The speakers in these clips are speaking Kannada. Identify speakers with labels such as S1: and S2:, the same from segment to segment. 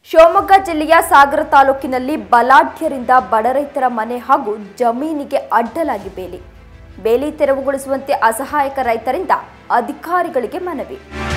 S1: ಶಿವಮೊಗ್ಗ ಜಿಲ್ಲೆಯ ಸಾಗರ ತಾಲೂಕಿನಲ್ಲಿ ಬಲಾಢ್ಯರಿಂದ ಬಡ ರೈತರ ಮನೆ ಹಾಗೂ ಜಮೀನಿಗೆ ಅಡ್ಡಲಾಗಿ ಬೇಲಿ ಬೇಲಿ ತೆರವುಗೊಳಿಸುವಂತೆ ಅಸಹಾಯಕ ರೈತರಿಂದ ಅಧಿಕಾರಿಗಳಿಗೆ ಮನವಿ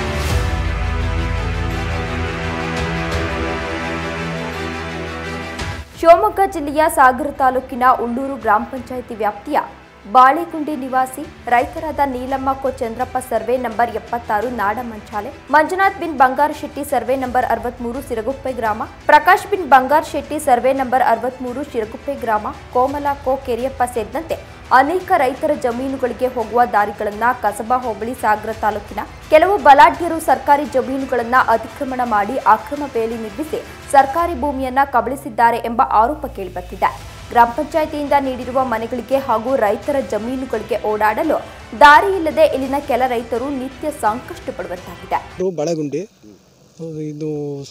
S1: ಶಿವಮೊಗ್ಗ ಜಿಲ್ಲೆಯ ಸಾಗರ ತಾಲೂಕಿನ ಉಳ್ಳೂರು ಗ್ರಾಮ ಪಂಚಾಯಿತಿ ವ್ಯಾಪ್ತಿಯ ಬಾಳೆಗುಂಡಿ ನಿವಾಸಿ ರೈತರಾದ ನೀಲಮ್ಮ ಕೋ ಚಂದ್ರಪ್ಪ ಸರ್ವೆ ನಂಬರ್ ಎಪ್ಪತ್ತಾರು ನಾಡಮಂಚಾಲೆ ಮಂಜುನಾಥ್ ಬಿನ್ ಬಂಗಾರ್ ಶೆಟ್ಟಿ ಸರ್ವೆ ನಂಬರ್ ಅರವತ್ಮೂರು ಸಿರಗುಪ್ಪೆ ಗ್ರಾಮ ಪ್ರಕಾಶ್ ಬಿನ್ ಬಂಗಾರ್ ಶೆಟ್ಟಿ ಸರ್ವೆ ನಂಬರ್ ಅರವತ್ಮೂರು ಶಿರಗುಪ್ಪೆ ಗ್ರಾಮ ಕೋಮಲ ಕೋ ಕೆರಿಯಪ್ಪ ಸೇರಿದಂತೆ ಅನೇಕ ರೈತರ ಜಮೀನುಗಳಿಗೆ ಹೋಗುವ ದಾರಿಗಳನ್ನ ಕಸಬಾ ಹೋಬಳಿ ಸಾಗರ ತಾಲೂಕಿನ ಕೆಲವು ಬಲಾಢ್ಯರು ಸರ್ಕಾರಿ ಜಮೀನುಗಳನ್ನ ಅತಿಕ್ರಮಣ ಮಾಡಿ ಅಕ್ರಮ ಬೇಲಿ ನಿರ್ಮಿಸಿ ಸರ್ಕಾರಿ ಭೂಮಿಯನ್ನ ಕಬಳಿಸಿದ್ದಾರೆ ಎಂಬ ಆರೋಪ ಕೇಳಿಬರ್ತಿದೆ ಗ್ರಾಮ ಪಂಚಾಯಿತಿಯಿಂದ ನೀಡಿರುವ ಮನೆಗಳಿಗೆ ಹಾಗೂ ರೈತರ ಜಮೀನುಗಳಿಗೆ ಓಡಾಡಲು ದಾರಿ ಇಲ್ಲದೆ ಇಲ್ಲಿನ ಕೆಲ ರೈತರು ನಿತ್ಯ ಸಂಕಷ್ಟ ಪಡುವಂತಾಗಿದೆ
S2: ಇದು ಬಾಳೆಗುಂಡಿ ಇದು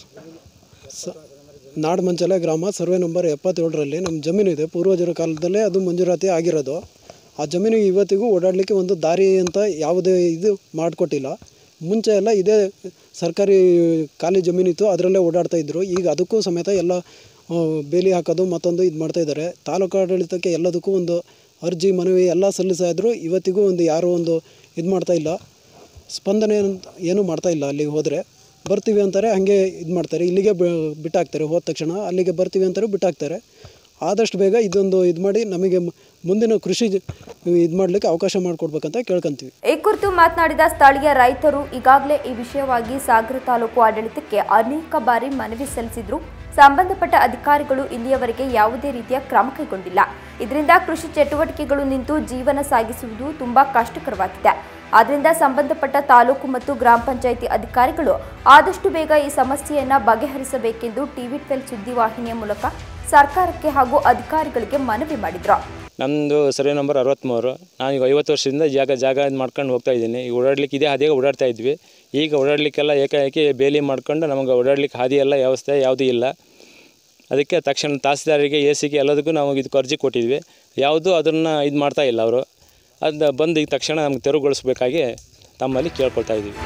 S2: ಸ ನಾಡಮಂಚಲೆ ಗ್ರಾಮ ಸರ್ವೆ ನಂಬರ್ ಎಪ್ಪತ್ತೇಳರಲ್ಲಿ ನಮ್ಮ ಜಮೀನಿದೆ ಪೂರ್ವಜರ ಕಾಲದಲ್ಲೇ ಅದು ಮಂಜೂರಾತಿ ಆಗಿರೋದು ಆ ಜಮೀನು ಇವತ್ತಿಗೂ ಓಡಾಡಲಿಕ್ಕೆ ಒಂದು ದಾರಿ ಅಂತ ಯಾವುದೇ ಇದು ಮಾಡಿಕೊಟ್ಟಿಲ್ಲ ಮುಂಚೆ ಎಲ್ಲ ಇದೇ ಸರ್ಕಾರಿ ಖಾಲಿ ಜಮೀನಿತ್ತು ಅದರಲ್ಲೇ ಓಡಾಡ್ತಾ ಇದ್ರು ಈಗ ಅದಕ್ಕೂ ಸಮೇತ ಎಲ್ಲ ಆ, ಬೇಲಿ ಹಾಕೋದು ಮತ್ತೊಂದು ಇದು ಮಾಡ್ತಾ ಇದ್ದಾರೆ ತಾಲೂಕು ಆಡಳಿತಕ್ಕೆ ಎಲ್ಲದಕ್ಕೂ ಒಂದು ಅರ್ಜಿ ಮನವಿ ಎಲ್ಲ ಸಲ್ಲಿಸ್ತಾ ಇದ್ರು ಇವತ್ತಿಗೂ ಒಂದು ಯಾರೂ ಒಂದು ಇದು ಮಾಡ್ತಾ ಇಲ್ಲ ಸ್ಪಂದನೆ ಅಂತ ಏನೂ ಮಾಡ್ತಾ ಇಲ್ಲ ಅಲ್ಲಿಗೆ ಹೋದರೆ ಬರ್ತೀವಿ ಅಂತಾರೆ ಹಾಗೆ ಇದು ಮಾಡ್ತಾರೆ ಇಲ್ಲಿಗೆ ಬ- ಬಿಟ್ಟಾಕ್ತಾರೆ ಹೋದ ತಕ್ಷಣ ಅಲ್ಲಿಗೆ ಬರ್ತೀವಿ ಅಂತಾರೆ ಬಿಟ್ಟಾಕ್ತಾರೆ ಆದಷ್ಟು ಬೇಗ ಇದೊಂದು ಇದು ಮಾಡಿ ನಮಗೆ ಮ- ಮುಂದಿನ ಕೃಷಿ ಇದು ಮಾಡಲಿಕ್ಕೆ ಅವಕಾಶ ಮಾಡಿಕೊಡ್ಬೇಕಂತ ಕೇಳ್ಕೊಂತೀವಿ
S1: ಈ ಕುರಿತು ಮಾತನಾಡಿದ ಸ್ಥಳೀಯ ರೈತರು ಈಗಾಗಲೇ ಈ ವಿಷಯವಾಗಿ ಸಾಗರ ತಾಲೂಕು ಆಡಳಿತಕ್ಕೆ ಅನೇಕ ಬಾರಿ ಮನವಿ ಸಲ್ಲಿಸಿದ್ರು ಸಂಬಂಧಪಟ್ಟ ಅಧಿಕಾರಿಗಳು ಇಲ್ಲಿಯವರೆಗೆ ಯಾವುದೇ ರೀತಿಯ ಕ್ರಮ ಕೈಗೊಂಡಿಲ್ಲ ಇದರಿಂದ ಕೃಷಿ ಚಟುವಟಿಕೆಗಳು ನಿಂತು ಜೀವನ ಸಾಗಿಸುವುದು ತುಂಬಾ ಕಷ್ಟಕರವಾಗಿದೆ ಆದ್ದರಿಂದ ಸಂಬಂಧಪಟ್ಟ ತಾಲೂಕು ಮತ್ತು ಗ್ರಾಮ ಪಂಚಾಯಿತಿ ಅಧಿಕಾರಿಗಳು ಆದಷ್ಟು ಬೇಗ ಈ ಸಮಸ್ಯೆಯನ್ನ ಬಗೆಹರಿಸಬೇಕೆಂದು ಟಿವಿ ಟ್ವೆಲ್ ಸುದ್ದಿವಾಹಿನಿಯ ಮೂಲಕ ಸರ್ಕಾರಕ್ಕೆ ಹಾಗೂ ಅಧಿಕಾರಿಗಳಿಗೆ ಮನವಿ ಮಾಡಿದ್ರು
S3: ನಮ್ಮದು ಸರ್ವೆ ನಂಬರ್ ಅರವತ್ತ್ಮೂರು ನಾನೀಗ ಐವತ್ತು ವರ್ಷದಿಂದ ಜಾಗ ಜಾಗ ಇದು ಮಾಡ್ಕೊಂಡು ಹೋಗ್ತಾ ಇದ್ದೀನಿ ಈಗ ಓಡಾಡ್ಲಿಕ್ಕೆ ಇದೇ ಹಾದಿಯಾಗ ಓಡಾಡ್ತಾ ಇದ್ವಿ ಈಗ ಓಡಾಡಲಿಕ್ಕೆಲ್ಲ ಏಕಾಏಕಿ ಬೇಲಿ ಮಾಡ್ಕೊಂಡು ನಮಗೆ ಓಡಾಡ್ಲಿಕ್ಕೆ ಹಾದಿ ಎಲ್ಲ ವ್ಯವಸ್ಥೆ ಯಾವುದೂ ಇಲ್ಲ ಅದಕ್ಕೆ ತಕ್ಷಣ ತಹಸೀಲ್ದಾರಿಗೆ ಎ ಸಿಗೆ ಎಲ್ಲದಕ್ಕೂ ನಾವು ಇದಕ್ಕೆ ಅರ್ಜಿ ಕೊಟ್ಟಿದ್ವಿ ಯಾವುದೂ ಅದನ್ನು ಇದು ಮಾಡ್ತಾ ಇಲ್ಲ ಅವರು ಅದು ಬಂದು ಈಗ ತಕ್ಷಣ ನಮ್ಗೆ ತೆರವುಗೊಳಿಸ್ಬೇಕಾಗಿ ತಮ್ಮಲ್ಲಿ ಕೇಳ್ಕೊಳ್ತಾ ಇದ್ದೀವಿ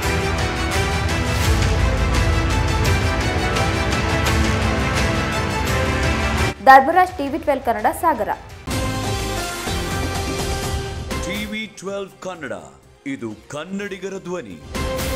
S1: Dharmaraj TV twelve Kannada Sagara
S4: TV twelve Kannada ಇದು ಕನ್ನಡಿಗರ ಧ್ವನಿ